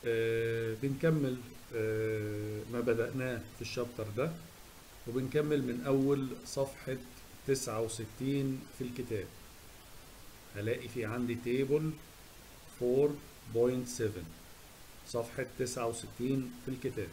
آه بنكمل آه ما بدأناه في الشابتر ده وبنكمل من أول صفحة 69 في الكتاب هلاقي في عندي تيبل 4.7 صفحة 69 في الكتاب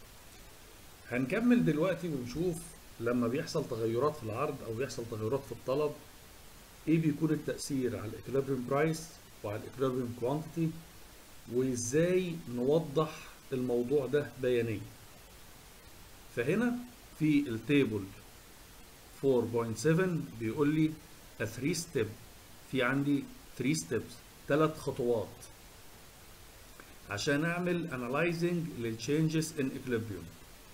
هنكمل دلوقتي ونشوف لما بيحصل تغيرات في العرض او بيحصل تغيرات في الطلب ايه بيكون التأثير على الاكوليبريم برايس وعلى الاكوليبريم كوانتيتي وازاي نوضح الموضوع ده بيانيا فهنا في التيبل 4.7 بيقول لي a 3 step في عندي 3 steps ثلاث خطوات عشان اعمل analyzing للchanges in equilibrium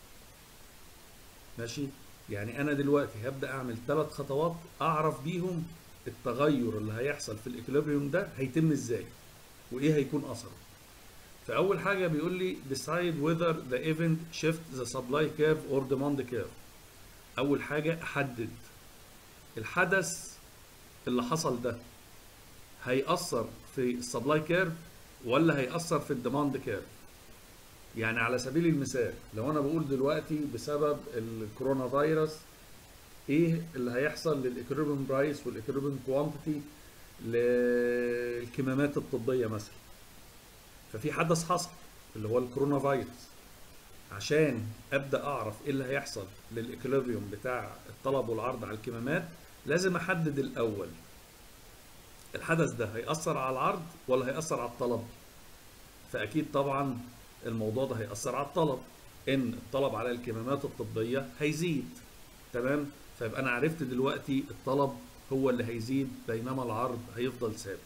ماشي يعني انا دلوقتي هبدا اعمل ثلاث خطوات اعرف بيهم التغير اللي هيحصل في الاكوليبريوم ده هيتم ازاي وايه هيكون اثره فاول حاجه بيقول لي decide whether the event shift the supply curve or demand curve اول حاجه احدد الحدث اللي حصل ده هيأثر في السبلاي كيرف ولا هيأثر في الديماند كيرف يعني على سبيل المثال لو انا بقول دلوقتي بسبب الكورونا فيروس ايه اللي هيحصل للاكريبن برايس والاكريبن كوانتيتي للكمامات الطبيه مثلا ففي حدث حصل اللي هو الكورونا فيروس عشان ابدا اعرف ايه اللي هيحصل للاكوليبريوم بتاع الطلب والعرض على الكمامات لازم احدد الاول الحدث ده هيأثر على العرض ولا هيأثر على الطلب فاكيد طبعا الموضوع ده هيأثر على الطلب ان الطلب على الكمامات الطبية هيزيد تمام فيبقى انا عرفت دلوقتي الطلب هو اللي هيزيد بينما العرض هيفضل ثابت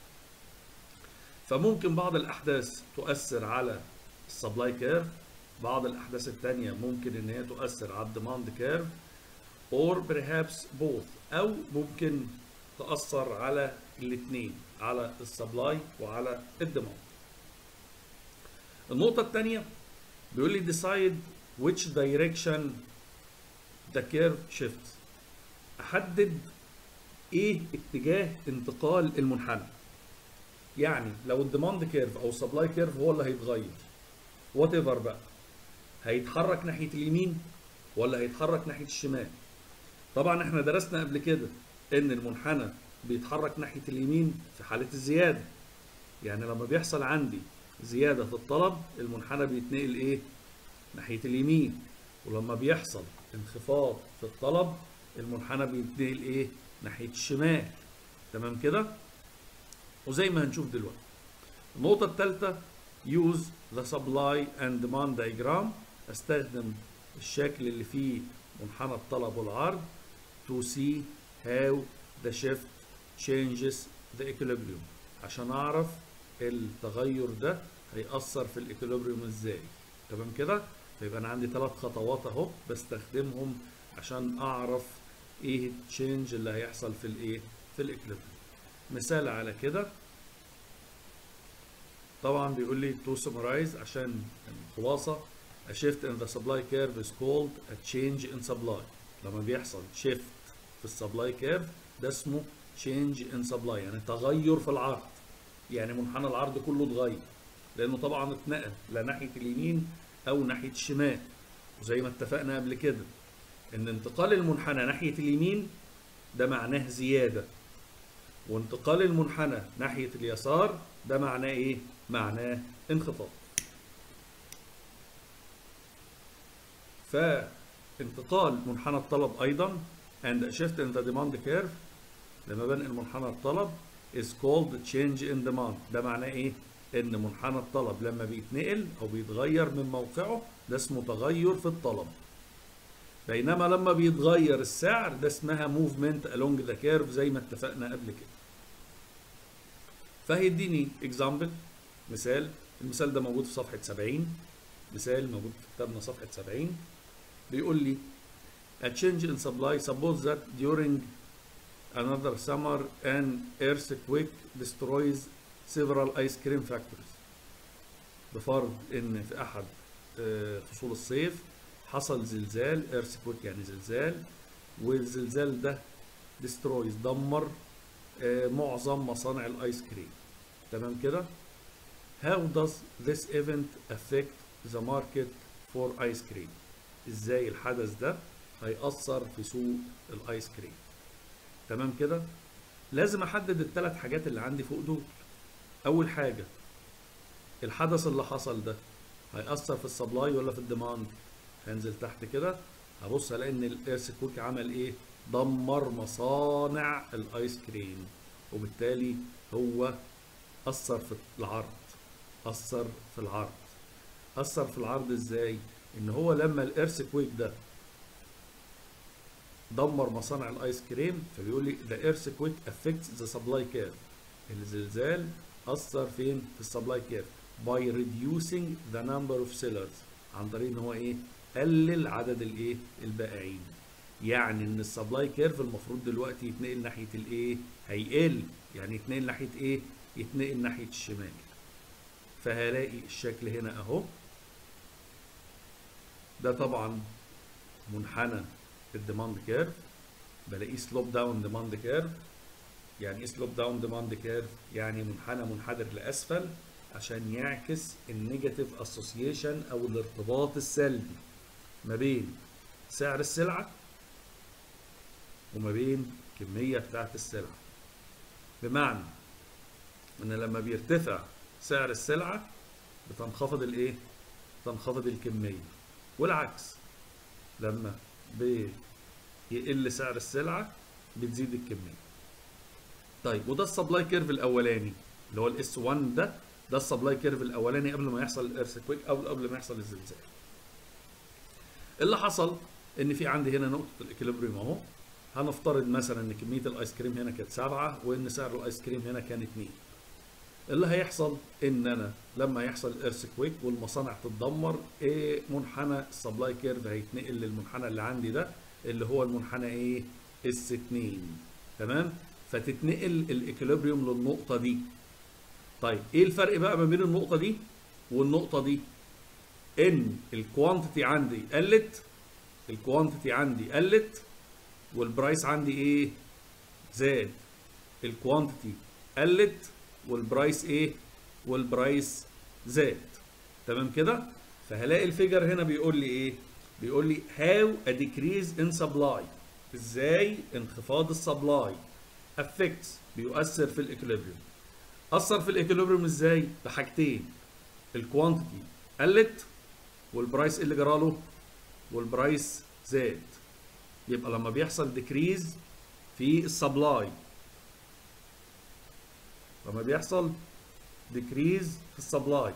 فممكن بعض الاحداث تؤثر على السبلاي كيرف بعض الاحداث التانية ممكن ان هي تؤثر على الديماند كيرف or perhaps both او ممكن تأثر على الاثنين على السبلاي وعلى الديماند النقطة الثانية بيقول لي decide which direction the curve shifts أحدد إيه اتجاه انتقال المنحنى يعني لو الديماند كيرف أو السبلاي كيرف هو اللي هيتغير وات ايفر بقى هيتحرك ناحية اليمين ولا هيتحرك ناحية الشمال طبعا احنا درسنا قبل كده ان المنحنى بيتحرك ناحية اليمين في حالة الزيادة يعني لما بيحصل عندي زيادة في الطلب المنحنى بيتنقل ايه ناحية اليمين ولما بيحصل انخفاض في الطلب المنحنى بيتنقل ايه ناحية الشمال تمام كده وزي ما هنشوف دلوقتي النقطة الثالثة use the supply and demand diagram استخدم الشكل اللي فيه منحنى الطلب والعرض to see how the shift changes the equilibrium عشان اعرف التغير ده هيأثر في الاكوليبريوم ازاي تمام كده فيبقى انا عندي ثلاث خطوات اهو بستخدمهم عشان اعرف ايه التشينج اللي هيحصل في الايه في الاكوليبريوم مثال على كده طبعا بيقول لي to summarize عشان الخلاصه a shift in the supply curve is called a change in supply لما بيحصل shift في السبلاي كيرف ده اسمه change in supply يعني تغير في العرض يعني منحنى العرض كله اتغير لانه طبعا اتنقل لا ناحيه اليمين او ناحيه الشمال وزي ما اتفقنا قبل كده ان انتقال المنحنى ناحيه اليمين ده معناه زياده وانتقال المنحنى ناحيه اليسار ده معناه ايه معناه انخفاض فانتقال منحنى الطلب ايضا and a shift in the demand curve لما بنقل منحنى الطلب is called change in demand ده معناه ايه ان منحنى الطلب لما بيتنقل او بيتغير من موقعه ده اسمه تغير في الطلب بينما لما بيتغير السعر ده اسمها movement along the curve زي ما اتفقنا قبل كده فهيديني example مثال المثال ده موجود في صفحة 70 مثال موجود في كتابنا صفحة 70 بيقول لي a change in supply suppose that during another summer an earthquake destroys several ice cream factories بفرض ان في احد فصول الصيف حصل زلزال earthquake يعني زلزال والزلزال ده destroys دمر معظم مصانع الايس كريم تمام كده how does this event affect the market for ice cream ازاي الحدث ده هيأثر في سوق الايس كريم تمام كده لازم احدد الثلاث حاجات اللي عندي فوق دول اول حاجه الحدث اللي حصل ده هيأثر في السبلاي ولا في الديماند هنزل تحت كده هبص الاقي ان الايرث كويك عمل ايه دمر مصانع الايس كريم وبالتالي هو اثر في العرض اثر في العرض اثر في العرض ازاي ان هو لما الايرث كويك ده دمر مصانع الايس كريم فبيقول لي the earthquake affects the supply curve الزلزال اثر فين في السبلاي كيرف by reducing the number of sellers عن طريق ان هو ايه قلل عدد الايه البائعين يعني ان السبلاي كيرف المفروض دلوقتي يتنقل ناحيه الايه هيقل يعني يتنقل ناحيه ايه يتنقل ناحيه الشمال فهلاقي الشكل هنا اهو ده طبعا منحنى الديماند كيرف بلاقيه سلوب داون ديماند كيرف يعني ايه سلوب داون ديماند كيرف يعني منحنى منحدر لاسفل عشان يعكس النيجاتيف اسوسيشن او الارتباط السلبي ما بين سعر السلعه وما بين الكميه بتاعت السلعه بمعنى ان لما بيرتفع سعر السلعه بتنخفض الايه تنخفض الكميه والعكس لما بيقل سعر السلعه بتزيد الكميه طيب وده السبلاي كيرف الاولاني اللي هو الاس 1 ده ده السبلاي كيرف الاولاني قبل ما يحصل الايرثكويك او قبل ما يحصل الزلزال اللي حصل ان في عندي هنا نقطه الاكيليبريم اهو هنفترض مثلا ان كميه الايس كريم هنا كانت 7 وان سعر الايس كريم هنا كان 2 اللي هيحصل ان انا لما يحصل الايرثكويك والمصانع تتدمر ايه منحنى السبلاي كيرف هيتنقل للمنحنى اللي عندي ده اللي هو المنحنى ايه اس 2 تمام فتتنقل الاكيليبريوم للنقطه دي طيب ايه الفرق بقى ما بين النقطه دي والنقطه دي ان الكوانتيتي عندي قلت الكوانتيتي عندي قلت والبرايس عندي ايه زاد الكوانتيتي قلت والبرايس ايه والبرايس زاد تمام كده فهلاقي الفيجر هنا بيقول لي ايه بيقول لي how a decrease in supply ازاي انخفاض السبلاي affects بيؤثر في الاكوليبريم اثر في الاكوليبريم ازاي بحاجتين الكوانتيتي قلت والبرايس اللي جراله والبرايس زاد يبقى لما بيحصل ديكريز في السبلاي لما بيحصل ديكريز في السبلاي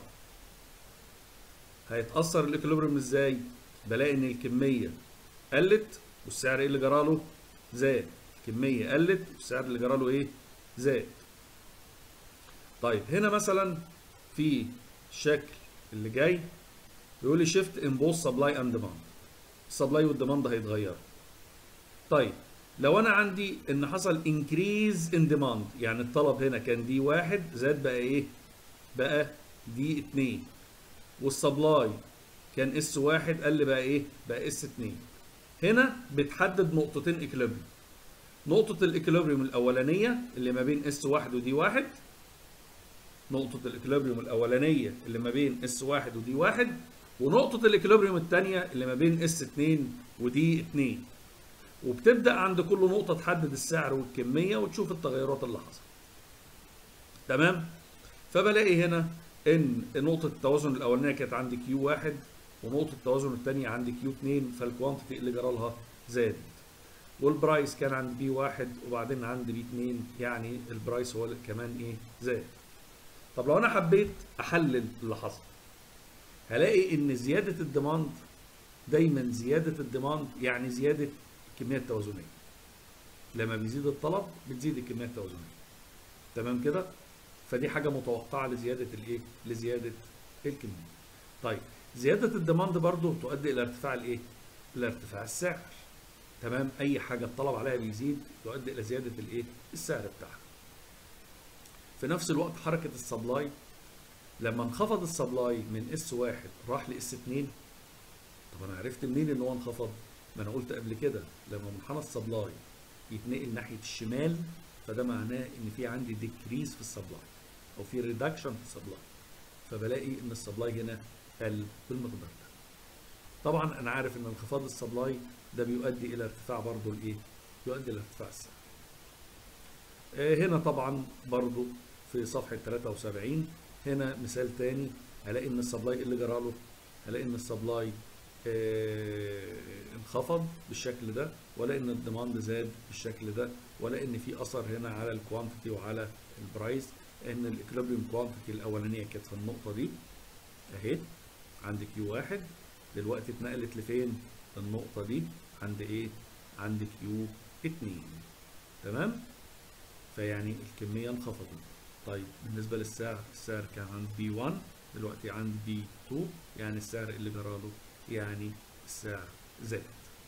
هيتاثر الاكوليبريم ازاي بلاقي ان الكميه قلت والسعر ايه اللي جراله زاد الكميه قلت والسعر اللي جراله ايه زاد طيب هنا مثلا في الشكل اللي جاي بيقول لي شيفت ان بوث سبلاي اند ديماند السبلاي والديماند هيتغيروا طيب لو انا عندي ان حصل انكريز ان ديماند يعني الطلب هنا كان دي واحد زاد بقى ايه بقى دي اتنين والسبلاي كان اس واحد قل بقى ايه بقى اس اتنين هنا بتحدد نقطتين اكليبريم نقطة الاكليبريم الأولانية اللي ما بين اس واحد ودي واحد نقطة الاكليبريم الأولانية اللي ما بين اس واحد ودي واحد ونقطة الاكليبريم الثانية اللي ما بين اس 2 ودي 2 وبتبدأ عند كل نقطة تحدد السعر والكمية وتشوف التغيرات اللي حصلت. تمام؟ فبلاقي هنا ان نقطة التوازن الأولانية كانت عندي كيو واحد ونقطة التوازن الثانية عندي كيو 2 فالكوانتيتي اللي جرى لها زادت. والبرايس كان عند بي واحد وبعدين عند بي 2 يعني البرايس هو كمان ايه؟ زاد. طب لو انا حبيت احلل اللي حصل هلاقي ان زياده الديماند دايما زياده الديماند يعني زياده الكميه التوازنيه لما بيزيد الطلب بتزيد الكميه التوازنيه تمام كده فدي حاجه متوقعه لزياده الايه لزياده الكميه طيب زياده الديماند برضو تؤدي الى ارتفاع الايه الى ارتفاع السعر تمام اي حاجه الطلب عليها بيزيد تؤدي الى زياده الايه السعر بتاعها في نفس الوقت حركه السبلاي لما انخفض السبلاي من اس واحد راح لاس 2 طب انا عرفت منين ان هو انخفض؟ ما انا قلت قبل كده لما منحنى السبلاي يتنقل ناحيه الشمال فده معناه ان في عندي ديكريز في السبلاي او في ريدكشن في السبلاي فبلاقي ان السبلاي هنا قل بالمقدار ده طبعا انا عارف ان انخفاض السبلاي ده بيؤدي الى ارتفاع برضو الايه يؤدي الى ارتفاع السعر آه، هنا طبعا برضو في صفحة 73 هنا مثال تاني هلاقي ان السبلاي اللي جراله هلاقي ان السبلاي آه، انخفض بالشكل ده ولا ان الديماند زاد بالشكل ده ولا ان في اثر هنا على الكوانتيتي وعلى البرايس ان الاكليبريم كوانتيتي الاولانيه كانت في النقطه دي اهي عند كيو واحد دلوقتي اتنقلت لفين النقطه دي عند ايه عند كيو 2 تمام فيعني الكميه انخفضت طيب بالنسبه للسعر السعر كان عند بي 1 دلوقتي عند بي 2 يعني السعر اللي جراله يعني السعر زاد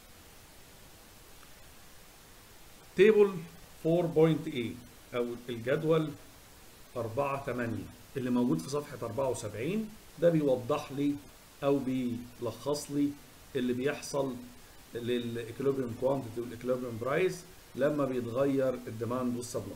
تيبل 4.a او الجدول 4 8 اللي موجود في صفحه 74 ده بيوضح لي او بيلخص لي اللي بيحصل للاكليبريم كوانتيتي والاكليبريم برايس لما بيتغير الديماند والسبلاي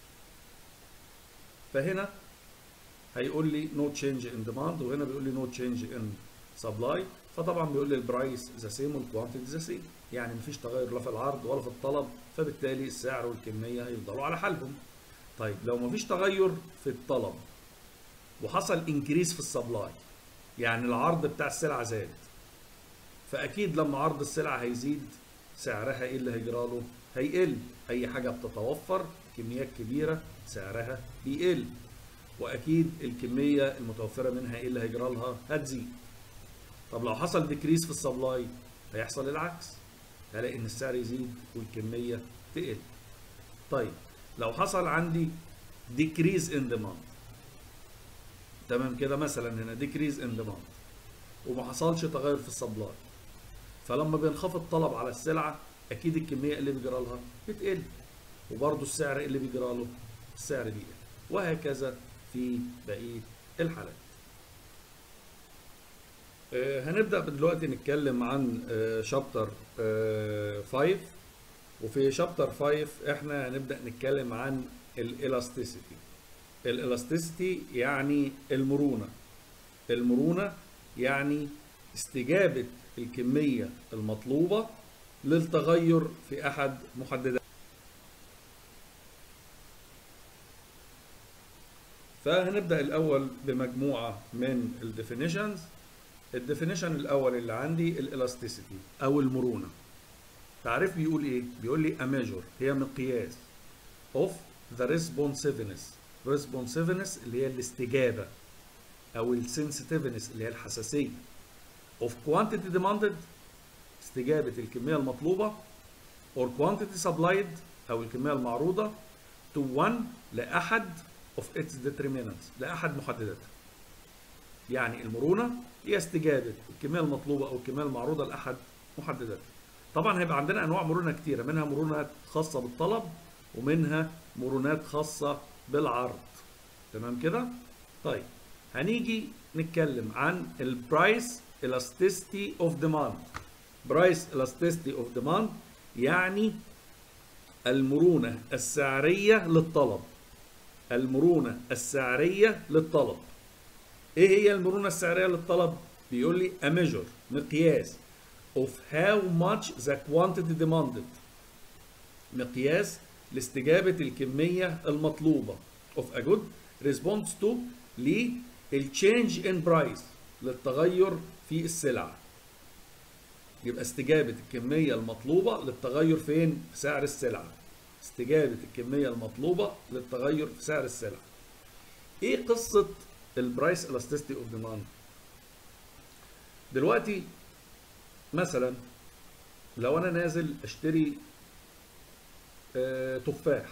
فهنا هيقول لي نو تشينج ان ديماند وهنا بيقول لي نو تشينج ان سبلاي فطبعا بيقول لي البرايس ذا سيم والكوانتيتي ذا سيم يعني مفيش تغير لا في العرض ولا في الطلب فبالتالي السعر والكميه هيفضلوا على حالهم طيب لو مفيش تغير في الطلب وحصل انكريس في السبلاي يعني العرض بتاع السلعه زاد فاكيد لما عرض السلعه هيزيد سعرها ايه اللي هيجرى له هيقل اي حاجه بتتوفر كميات كبيره سعرها بيقل واكيد الكميه المتوفره منها ايه اللي هيجرى لها هتزيد طب لو حصل ديكريس في السبلاي هيحصل العكس هلاقي ان السعر يزيد والكميه تقل طيب لو حصل عندي ديكريز ان ديماند تمام كده مثلا هنا ديكريز ان ديماند وما حصلش تغير في السبلاي فلما بينخفض طلب على السلعه اكيد الكميه اللي بيجرى لها بتقل وبرضه السعر اللي بيجرى له السعر بيقل وهكذا في بقيه الحالات آه، هنبدأ دلوقتي نتكلم عن شابتر 5 وفي شابتر 5 احنا هنبدأ نتكلم عن الالاستيسيتي الالاستيسيتي يعني المرونة المرونة يعني استجابة الكمية المطلوبة للتغير في أحد محددات فهنبدأ الأول بمجموعة من الديفينيشنز الديفينيشن الاول اللي عندي الالاستيسيتي او المرونه تعريف بيقول ايه بيقول لي a measure هي مقياس of the responsiveness responsiveness اللي هي الاستجابه او السنسitiveness اللي هي الحساسيه of quantity demanded استجابه الكميه المطلوبه or quantity supplied او الكميه المعروضه to one لاحد of its determinants لاحد محدداتها يعني المرونه هي استجابه الكميه المطلوبه او الكميه المعروضه لاحد محدداتها. طبعا هيبقى عندنا انواع مرونه كتيره منها مرونات خاصه بالطلب ومنها مرونات خاصه بالعرض. تمام كده؟ طيب هنيجي نتكلم عن البرايس elasticity اوف ديماند. برايس elasticity اوف ديماند يعني المرونه السعريه للطلب. المرونه السعريه للطلب. ايه هي المرونه السعريه للطلب بيقول لي a measure مقياس of how much the quantity demanded مقياس لاستجابه الكميه المطلوبه of a good response to للchange in price للتغير في السلعه يبقى استجابه الكميه المطلوبه للتغير فين في سعر السلعه استجابه الكميه المطلوبه للتغير في سعر السلعه ايه قصه البرايس elasticity اوف ديماند دلوقتي مثلا لو انا نازل اشتري آه تفاح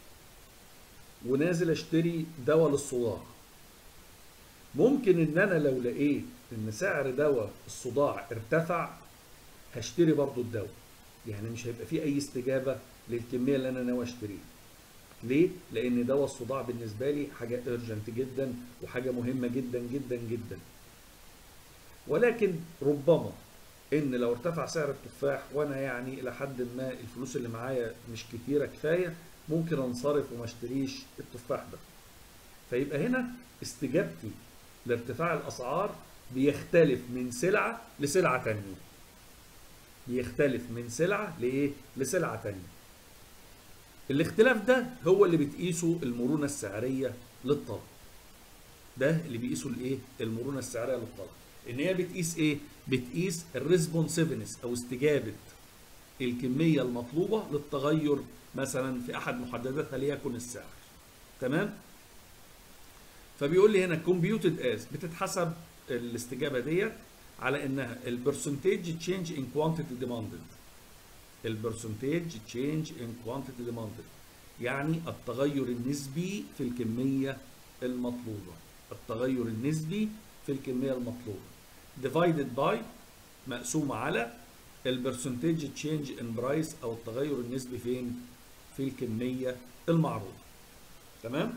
ونازل اشتري دواء للصداع ممكن ان انا لو لقيت ان سعر دواء الصداع ارتفع هشتري برضو الدواء يعني مش هيبقى فيه اي استجابه للكميه اللي انا ناوي اشتريها ليه؟ لأن دواء الصداع بالنسبة لي حاجة ايرجنت جدا وحاجة مهمة جدا جدا جدا. ولكن ربما إن لو ارتفع سعر التفاح وأنا يعني إلى حد ما الفلوس اللي معايا مش كتيرة كفاية ممكن أنصرف وما اشتريش التفاح ده. فيبقى هنا استجابتي لارتفاع الاسعار بيختلف من سلعه لسلعه تانية بيختلف من سلعه لايه لسلعه تانية الاختلاف ده هو اللي بتقيسه المرونه السعريه للطلب ده اللي بيقيسه الايه المرونه السعريه للطلب ان هي بتقيس ايه بتقيس الريسبونسيفنس او استجابه الكميه المطلوبه للتغير مثلا في احد محدداتها ليكن السعر تمام فبيقول لي هنا كومبيوتد از بتتحسب الاستجابه ديت على انها البرسنتيج تشينج ان كوانتيتي ديماندد البرسنتيج تشينج ان كوانتيتي ديماندد يعني التغير النسبي في الكميه المطلوبه التغير النسبي في الكميه المطلوبه divided by مقسومه على البرسنتيج تشينج ان برايس او التغير النسبي فين في الكميه المعروضه تمام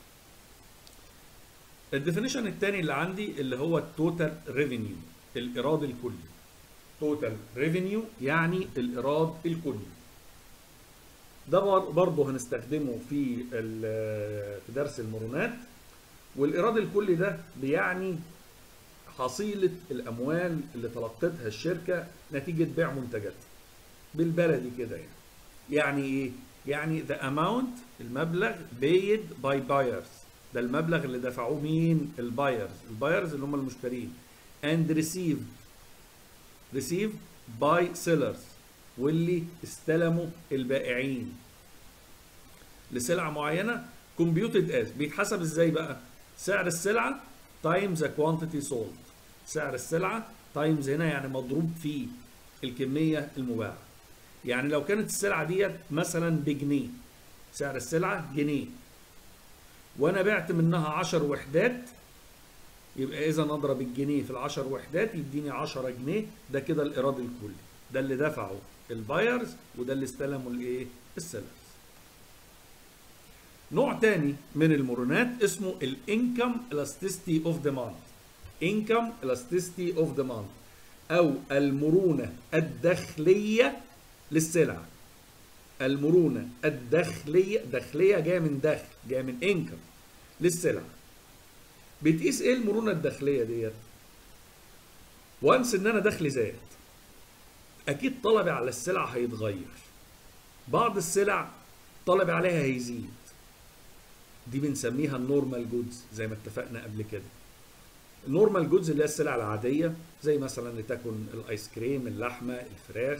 الديفينيشن الثاني اللي عندي اللي هو التوتال ريفينيو الايراد الكلي توتال ريفينيو يعني الايراد الكلي ده برضه هنستخدمه في في درس المرونات والايراد الكلي ده بيعني حصيله الاموال اللي تلقتها الشركه نتيجه بيع منتجاتها بالبلدي كده يعني يعني ايه يعني the amount المبلغ paid by buyers ده المبلغ اللي دفعوه مين البايرز البايرز اللي هم المشترين and received received by sellers واللي استلموا البائعين لسلعة معينة computed as بيتحسب ازاي بقى سعر السلعة times the quantity sold سعر السلعة times هنا يعني مضروب في الكمية المباعة يعني لو كانت السلعة ديت مثلا بجنيه سعر السلعة جنيه وانا بعت منها 10 وحدات يبقى اذا نضرب الجنيه في العشر وحدات يديني 10 جنيه ده كده الايراد الكلي ده اللي دفعه البايرز وده اللي استلموا الايه السيلرز نوع تاني من المرونات اسمه الانكم elasticity اوف ديماند انكم elasticity اوف ديماند او المرونه الداخليه للسلعه المرونه الداخليه داخليه جايه من دخل جايه من انكم للسلعه بتقيس ايه المرونه الداخليه ديت وانس ان انا دخلي زاد اكيد طلبي على السلع هيتغير بعض السلع طلبي عليها هيزيد دي بنسميها النورمال جودز زي ما اتفقنا قبل كده النورمال جودز اللي هي السلع العاديه زي مثلا لتكن الايس كريم اللحمه الفراخ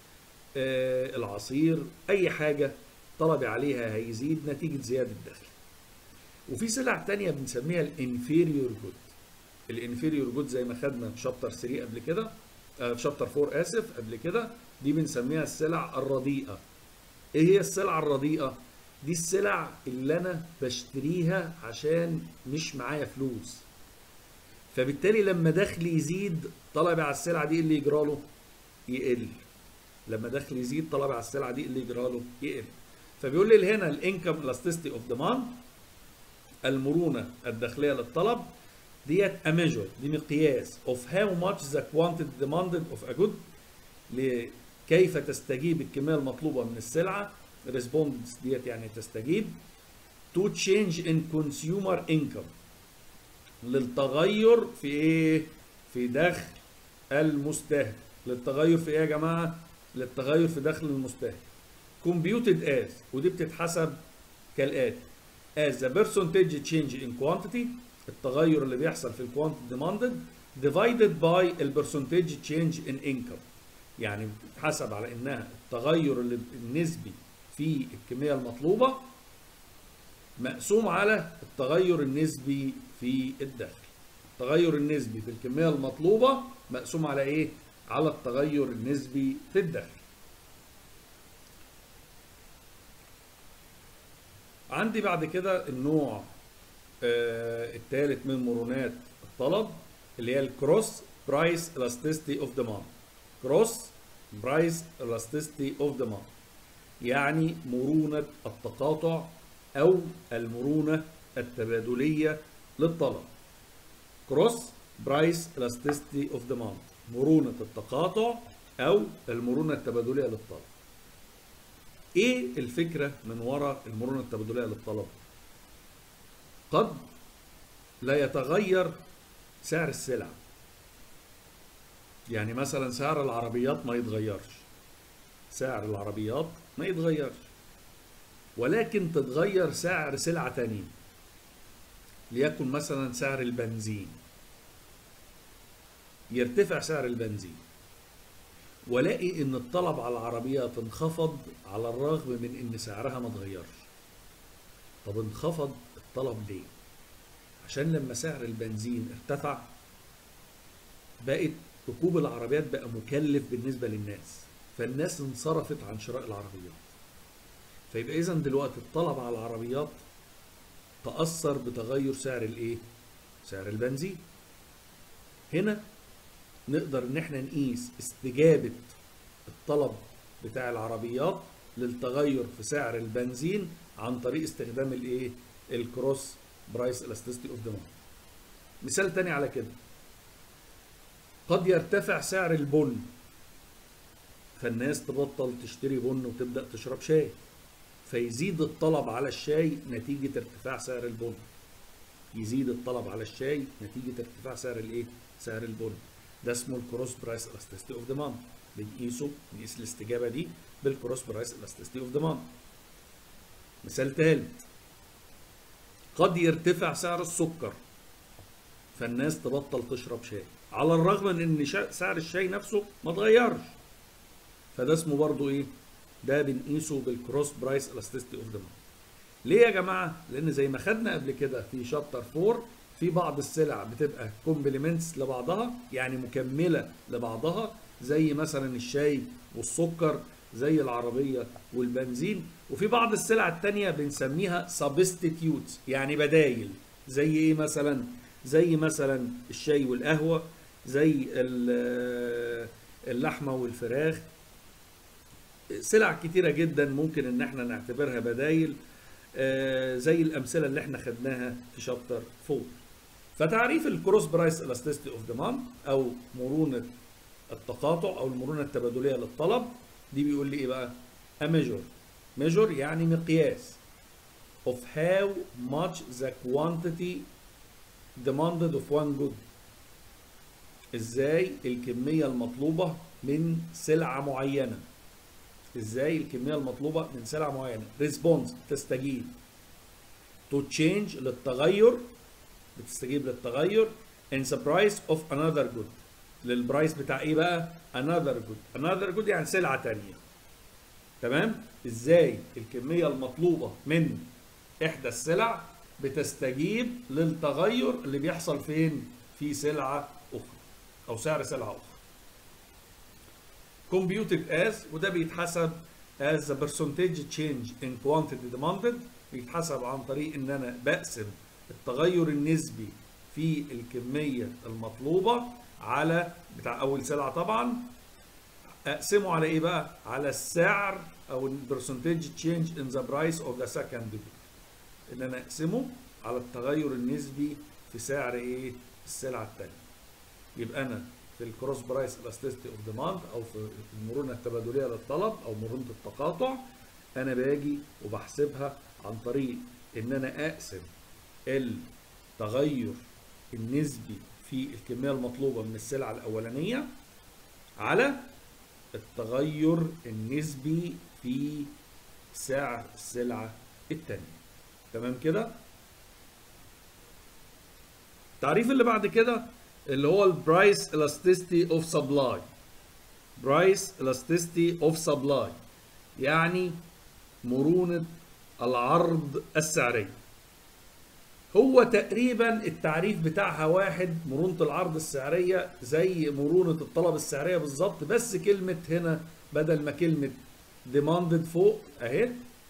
آه العصير اي حاجه طلبي عليها هيزيد نتيجه زياده الدخل وفي سلع تانية بنسميها الانفيريور جود الانفيريور جود زي ما خدنا في شابتر 3 قبل كده في شابتر 4 اسف قبل كده دي بنسميها السلع الرديئه ايه هي السلع الرديئه دي السلع اللي انا بشتريها عشان مش معايا فلوس فبالتالي لما دخلي يزيد طلبي على السلعه دي اللي يجرى له يقل لما دخلي يزيد طلبي على السلعه دي اللي يجرى له يقل فبيقول لي هنا الانكم elasticity اوف ديماند المرونه الداخليه للطلب ديت a measure دي مقياس of how much the quantity demanded of a good لكيف تستجيب الكميه المطلوبه من السلعه response ديت يعني تستجيب to change in consumer income للتغير في ايه في دخل المستهلك للتغير في ايه يا جماعه للتغير في دخل المستهلك computed as ودي بتتحسب كالاتي as the percentage change in quantity التغير اللي بيحصل في الكوانتيتي demanded divided by البرسنتج change in income يعني بتتحسب على انها التغير اللي النسبي في الكميه المطلوبه مقسوم على التغير النسبي في الدخل التغير النسبي في الكميه المطلوبه مقسوم على ايه على التغير النسبي في الدخل عندي بعد كده النوع آه الثالث من مرونات الطلب اللي هي الكروس برايس elasticity اوف ديماند كروس برايس elasticity اوف ديماند يعني مرونة التقاطع أو المرونة التبادلية للطلب كروس برايس elasticity اوف ديماند مرونة التقاطع أو المرونة التبادلية للطلب ايه الفكره من وراء المرونه التبادليه للطلب قد لا يتغير سعر السلع يعني مثلا سعر العربيات ما يتغيرش سعر العربيات ما يتغيرش ولكن تتغير سعر سلعة تانية ليكن مثلا سعر البنزين يرتفع سعر البنزين والاقي ان الطلب على العربيات انخفض على الرغم من ان سعرها ما اتغيرش طب انخفض الطلب ليه عشان لما سعر البنزين ارتفع بقت ركوب العربيات بقى مكلف بالنسبه للناس فالناس انصرفت عن شراء العربيات فيبقى اذا دلوقتي الطلب على العربيات تاثر بتغير سعر الايه سعر البنزين هنا نقدر ان احنا نقيس استجابه الطلب بتاع العربيات للتغير في سعر البنزين عن طريق استخدام الايه الكروس برايس الاستيستي اوف ديماند مثال تاني على كده قد يرتفع سعر البن فالناس تبطل تشتري بن وتبدا تشرب شاي فيزيد الطلب على الشاي نتيجه ارتفاع سعر البن يزيد الطلب على الشاي نتيجه ارتفاع سعر الايه سعر البن ده اسمه الكروس برايس الاستيستي اوف ديماند بنقيسه بنقيس الاستجابه دي بالكروس برايس الاستيستي اوف ديماند مثال ثالث قد يرتفع سعر السكر فالناس تبطل تشرب شاي على الرغم من ان شا- سعر الشاي نفسه ما اتغيرش فده اسمه برضو ايه ده بنقيسه بالكروس برايس الاستيستي اوف ديماند ليه يا جماعه لان زي ما خدنا قبل كده في شابتر 4 في بعض السلع بتبقى كومبلمنتس لبعضها يعني مكمله لبعضها زي مثلا الشاي والسكر زي العربيه والبنزين وفي بعض السلع التانية بنسميها سبستيتيوتس يعني بدايل زي ايه مثلا زي مثلا الشاي والقهوه زي ال- اللحمه والفراخ سلع كتيرة جدا ممكن ان احنا نعتبرها بدايل آه، زي الامثله اللي احنا خدناها في شابتر 4 فتعريف الكروس برايس الاستيستي اوف ديماند او مرونه التقاطع او المرونه التبادليه للطلب دي بيقول لي ايه بقى a measure measure يعني مقياس of how much the quantity demanded of one good ازاي الكميه المطلوبه من سلعه معينه ازاي الكميه المطلوبه من سلعه معينه ريسبونس تستجيب تو تشينج للتغير بتستجيب للتغير in the price of another good للبرايس بتاع ايه بقى another good another good يعني سلعه تانية تمام ازاي الكميه المطلوبه من احدى السلع بتستجيب للتغير اللي بيحصل فين في سلعه اخرى او سعر سلعه اخرى computed as وده بيتحسب as the percentage change in quantity demanded بيتحسب عن طريق ان انا بقسم التغير النسبي في الكمية المطلوبة على بتاع اول سلعة طبعا اقسمه على ايه بقى على السعر او ال percentage change in the price of the second good ان انا اقسمه على التغير النسبي في سعر ايه السلعة التانية يبقى انا في الكروس برايس الاستيستي اوف ديماند او في المرونه التبادليه للطلب او مرونه التقاطع انا باجي وبحسبها عن طريق ان انا اقسم التغير النسبي في الكميه المطلوبه من السلعه الاولانيه على التغير النسبي في سعر السلعه الثانيه تمام كده التعريف اللي بعد كده اللي هو البرايس elasticity اوف سبلاي برايس elasticity اوف سبلاي يعني مرونة العرض السعري هو تقريبا التعريف بتاعها واحد مرونة العرض السعرية زي مرونة الطلب السعرية بالظبط بس كلمة هنا بدل ما كلمة demanded فوق اهي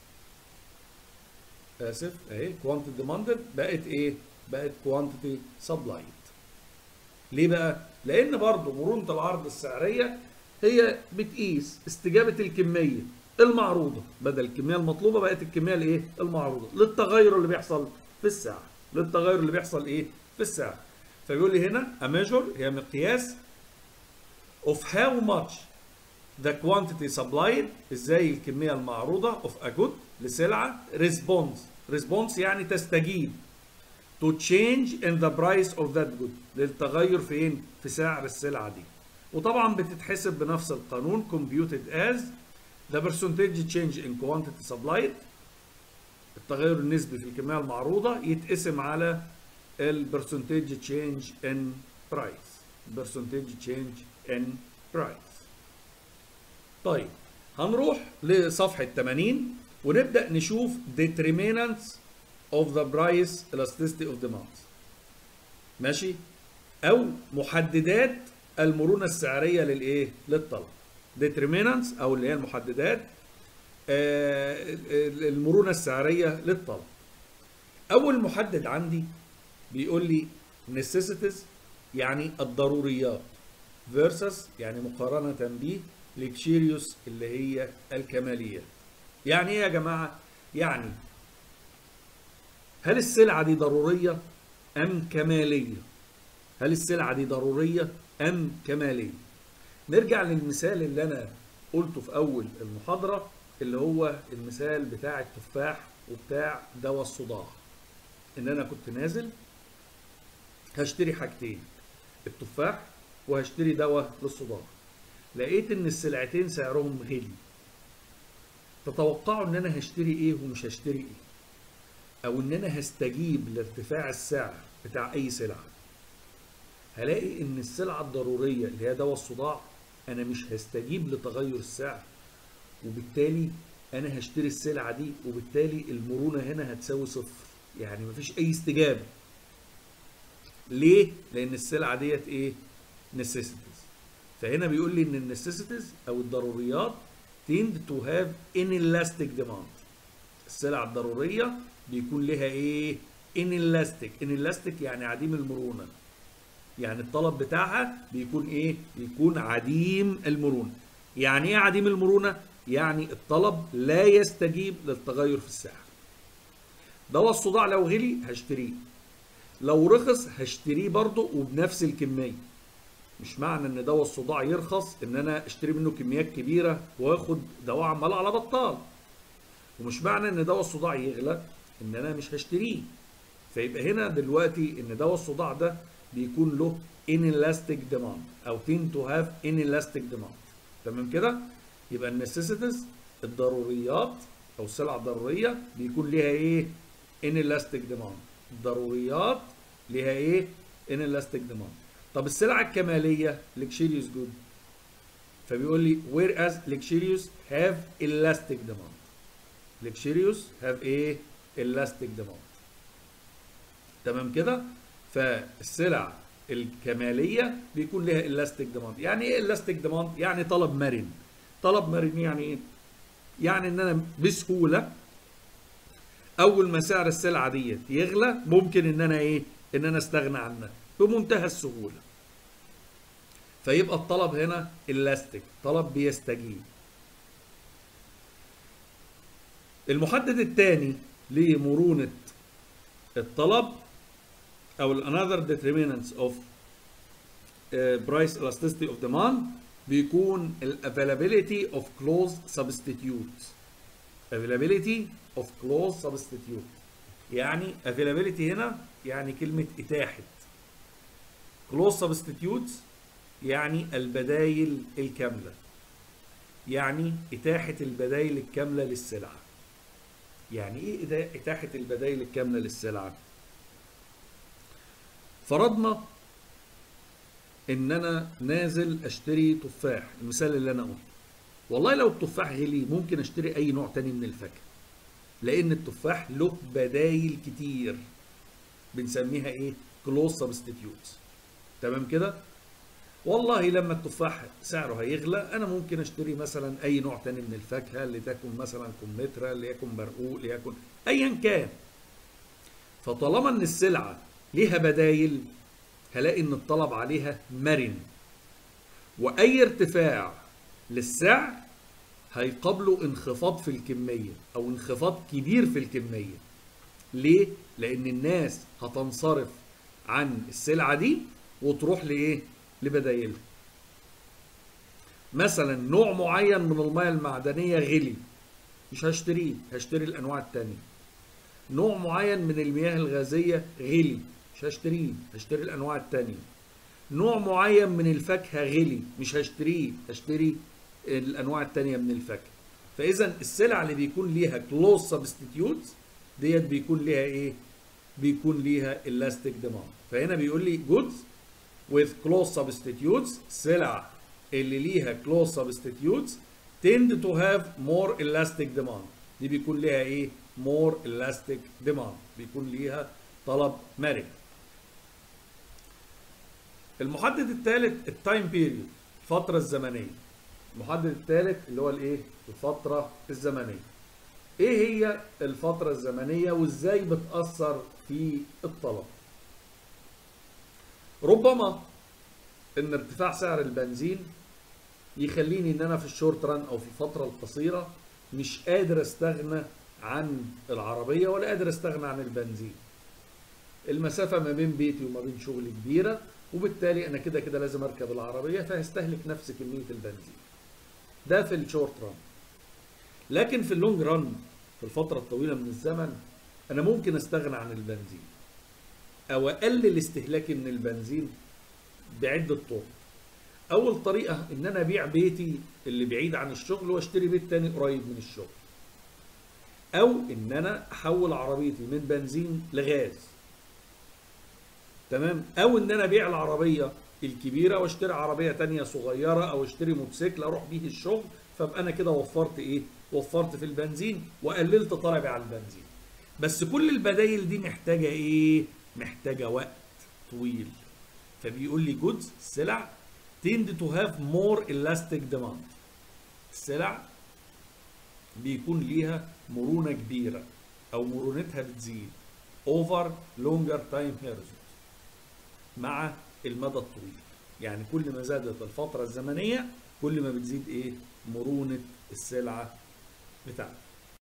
اسف اهي quantity demanded بقت ايه بقت quantity supplied ليه بقى؟ لأن برضه مرونة العرض السعرية هي بتقيس استجابة الكمية المعروضة بدل الكمية المطلوبة بقت الكمية الإيه؟ المعروضة للتغير اللي بيحصل في السعر للتغير اللي بيحصل إيه؟ في السعر فبيقول لي هنا a measure هي مقياس of how much the quantity supplied ازاي الكمية المعروضة of a good لسلعة response response يعني تستجيب to change in the price of that good للتغير فين في سعر السلعة دي وطبعا بتتحسب بنفس القانون computed as the percentage change in quantity supplied التغير النسبي في الكمية المعروضة يتقسم على ال percentage change in price percentage change in price طيب هنروح لصفحة 80 ونبدأ نشوف determinants of the price elasticity of demand ماشي أو محددات المرونة السعرية للإيه؟ للطلب determinants أو اللي هي المحددات آه، المرونة السعرية للطلب أول محدد عندي بيقول لي necessities يعني الضروريات versus يعني مقارنة به luxurious اللي هي الكماليات يعني ايه يا جماعة يعني هل السلعة دي ضرورية أم كمالية هل السلعة دي ضرورية أم كمالية نرجع للمثال اللي أنا قلته في أول المحاضرة اللي هو المثال بتاع التفاح وبتاع دواء الصداع ان انا كنت نازل هشتري حاجتين التفاح وهشتري دواء للصداع لقيت ان السلعتين سعرهم غلي تتوقعوا ان انا هشتري ايه ومش هشتري ايه او ان انا هستجيب لارتفاع السعر بتاع اي سلعه هلاقي ان السلعه الضروريه اللي هي دواء الصداع انا مش هستجيب لتغير السعر وبالتالي انا هشتري السلعه دي وبالتالي المرونه هنا هتساوي صفر يعني مفيش اي استجابه ليه لان السلعه ديت ايه necessities فهنا بيقول لي ان النسيسيتيز او الضروريات tend to have inelastic demand السلع الضروريه بيكون لها ايه inelastic inelastic يعني عديم المرونه يعني الطلب بتاعها بيكون ايه بيكون عديم المرونه يعني ايه عديم المرونه يعني الطلب لا يستجيب للتغير في السعر دواء الصداع لو غلي هشتريه لو رخص هشتريه برضه وبنفس الكميه مش معنى ان دواء الصداع يرخص ان انا اشتري منه كميات كبيره واخد دواء عمال على بطال ومش معنى ان دواء الصداع يغلى ان انا مش هشتريه فيبقى هنا دلوقتي ان دواء الصداع ده بيكون له inelastic demand او tend to have inelastic demand تمام كده يبقى النسيسيتيز الضروريات او السلع الضروريه بيكون ليها ايه inelastic demand الضروريات ليها ايه inelastic demand طب السلع الكماليه luxurious good فبيقول لي whereas luxurious have elastic demand luxurious have ايه elastic demand تمام كده فالسلع الكماليه بيكون لها elastic demand يعني ايه elastic demand يعني طلب مرن طلب مرن يعني ايه يعني ان انا بسهوله اول ما سعر السلعه ديت يغلى ممكن ان انا ايه ان انا استغنى عنها بمنتهى السهوله فيبقى الطلب هنا elastic طلب بيستجيب المحدد الثاني لمرونة الطلب أو another determinants of uh, price elasticity of demand بيكون ال availability of close substitutes availability of close substitute يعني availability هنا يعني كلمة إتاحة close substitutes يعني البدايل الكاملة يعني إتاحة البدايل الكاملة للسلعة يعني إيه إتاحة البدايل الكاملة للسلعة فرضنا إن أنا نازل أشتري تفاح المثال اللي أنا قلته والله لو التفاح غلي ممكن أشتري أي نوع تاني من الفاكهة لأن التفاح له بدايل كتير بنسميها إيه؟ كلوز سبستيتيوتس تمام كده؟ والله لما التفاح سعره هيغلى انا ممكن اشتري مثلا اي نوع تاني من الفاكهه لتكن مثلا كمثرى ليكن برقوق ليكن ايا كان فطالما ان السلعه ليها بدايل هلاقي ان الطلب عليها مرن واي ارتفاع للسعر هيقابله انخفاض في الكميه او انخفاض كبير في الكميه ليه لان الناس هتنصرف عن السلعه دي وتروح لايه لبدايلها مثلا نوع معين من المياه المعدنية غلي مش هشتريه هشتري الأنواع التانية نوع معين من المياه الغازيه غلي مش هشتريه هشتري الانواع التانية نوع معين من الفاكهه غلي مش هشتريه هشتري الانواع التانية من الفاكهه فاذا السلع اللي بيكون ليها كلوز سبستيتيوتس ديت بيكون ليها ايه بيكون ليها elastic demand فهنا بيقول لي goods with close substitutes سلع اللي ليها close substitutes tend to have more elastic demand دي بيكون ليها ايه more elastic demand بيكون ليها طلب مرن المحدد الثالث التايم بيريود الفترة الزمنية المحدد الثالث اللي هو الايه الفترة الزمنية ايه هي الفترة الزمنية وازاي بتأثر في الطلب ربما ان ارتفاع سعر البنزين يخليني ان انا في الشورت ران او في الفترة القصيرة مش قادر استغنى عن العربية ولا قادر استغنى عن البنزين المسافة ما بين بيتي وما بين شغلي كبيرة وبالتالي انا كده كده لازم اركب العربية فهستهلك نفس كمية البنزين ده في الشورت ران لكن في اللونج ران في الفترة الطويلة من الزمن أنا ممكن أستغنى عن البنزين أو أقلل استهلاكي من البنزين بعدة طرق أول طريقة إن أنا أبيع بيتي اللي بعيد عن الشغل وأشتري بيت تاني قريب من الشغل أو إن أنا أحول عربيتي من بنزين لغاز تمام أو إن أنا أبيع العربية الكبيرة وأشتري عربية تانية صغيرة أو أشتري موتوسيكل أروح بيه الشغل فابقى أنا كده وفرت إيه؟ وفرت في البنزين وقللت طلبي على البنزين بس كل البدايل دي محتاجه ايه محتاجه وقت طويل فبيقول لي جودز سلع tend to have more elastic demand السلع بيكون ليها مرونة كبيرة أو مرونتها بتزيد over longer time horizons مع المدى الطويل يعني كل ما زادت الفترة الزمنية كل ما بتزيد إيه مرونة السلعة بتاعتك